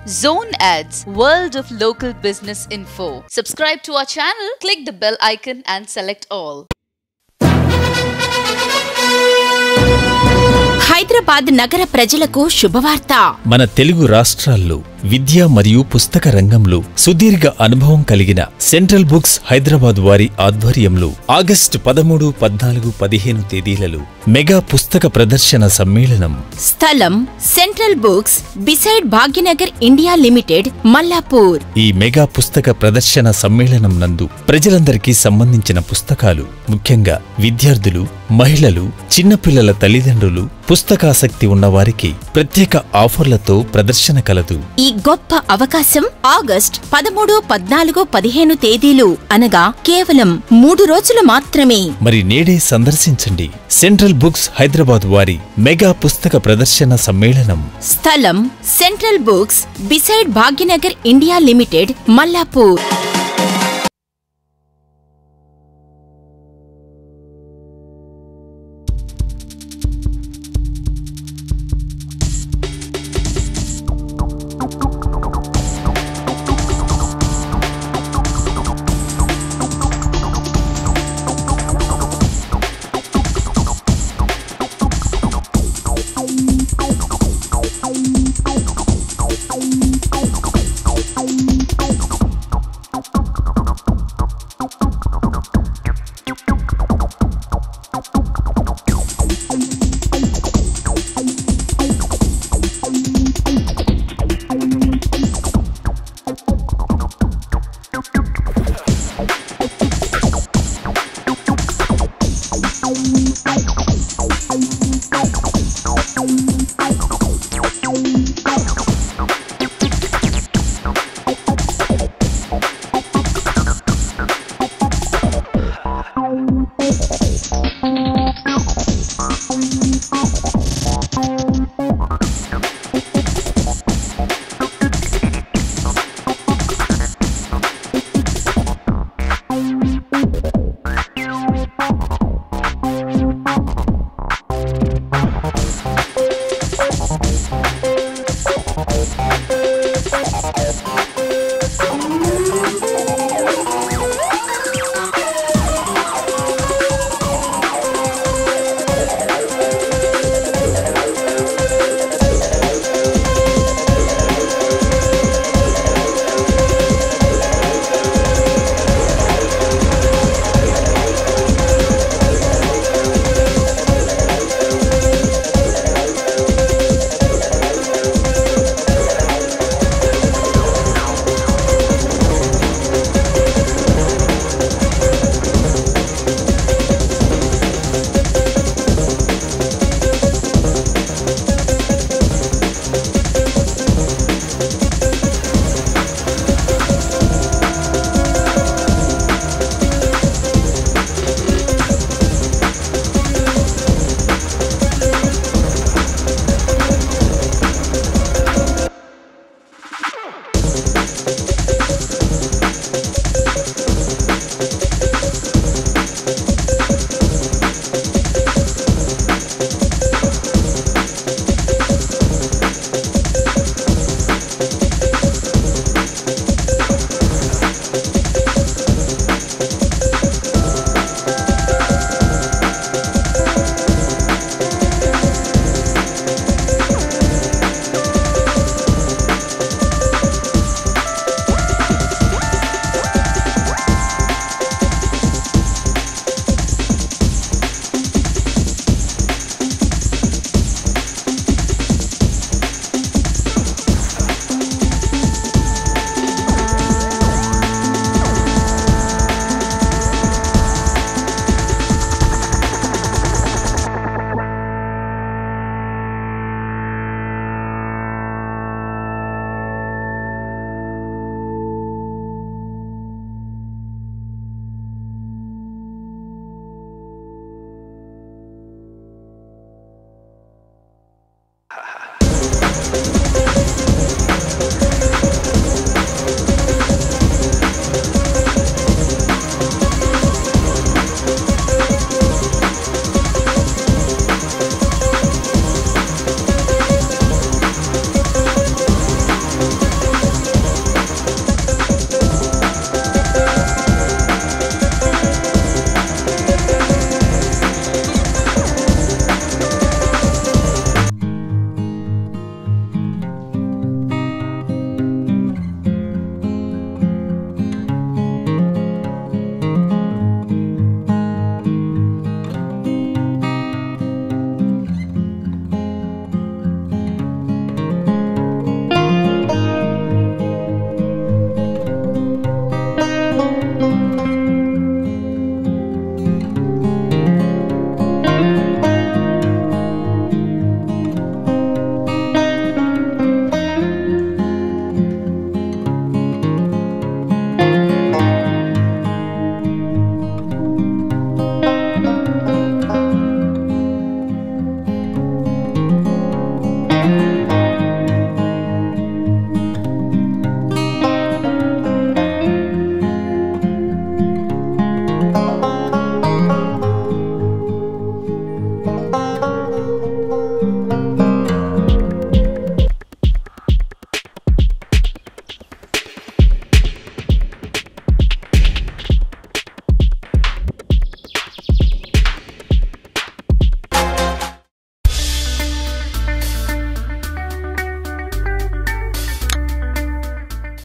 Zone Ads, World of Local Business Info. Subscribe to our channel, click the bell icon and select all. Hyderabad నగర ప్రజలకు శుభవార్త మన తెలుగు రాష్ట్రాల్లో విద్య మరియు పుస్తక రంగంలో సుదీర్ఘ అనుభవం కలిగిన సెంట్రల్ బుక్స్ హైదరాబాద్ వారి ఆధ్వర్యంలో ఆగస్టు పదమూడు పద్నాలుగు పదిహేను తేదీలలో మెగా పుస్తక ప్రదర్శన సమ్మేళనం స్థలం Central Books beside Bhagyanagar India limited Mallapur ఈ మెగా పుస్తక ప్రదర్శన సమ్మేళనం నందు ప్రజలందరికీ సంబంధించిన పుస్తకాలు ముఖ్యంగా విద్యార్థులు మహిళలు చిన్నపిల్లల తల్లిదండ్రులు పుస్తకాసక్తి ఉన్నవారికి ప్రత్యేక ఆఫర్లతో ప్రదర్శన కలదు ఈ గొప్ప అవకాశం ఆగస్ట్ పదమూడు పద్నాలుగు పదిహేను తేదీలు అనగా కేవలం మూడు రోజులు మాత్రమే మరి నేడే సందర్శించండి సెంట్రల్ బుక్స్ హైదరాబాద్ వారి మెగా పుస్తక ప్రదర్శన సమ్మేళనం స్థలం Central Books beside Bhagyanagar India limited Mallapur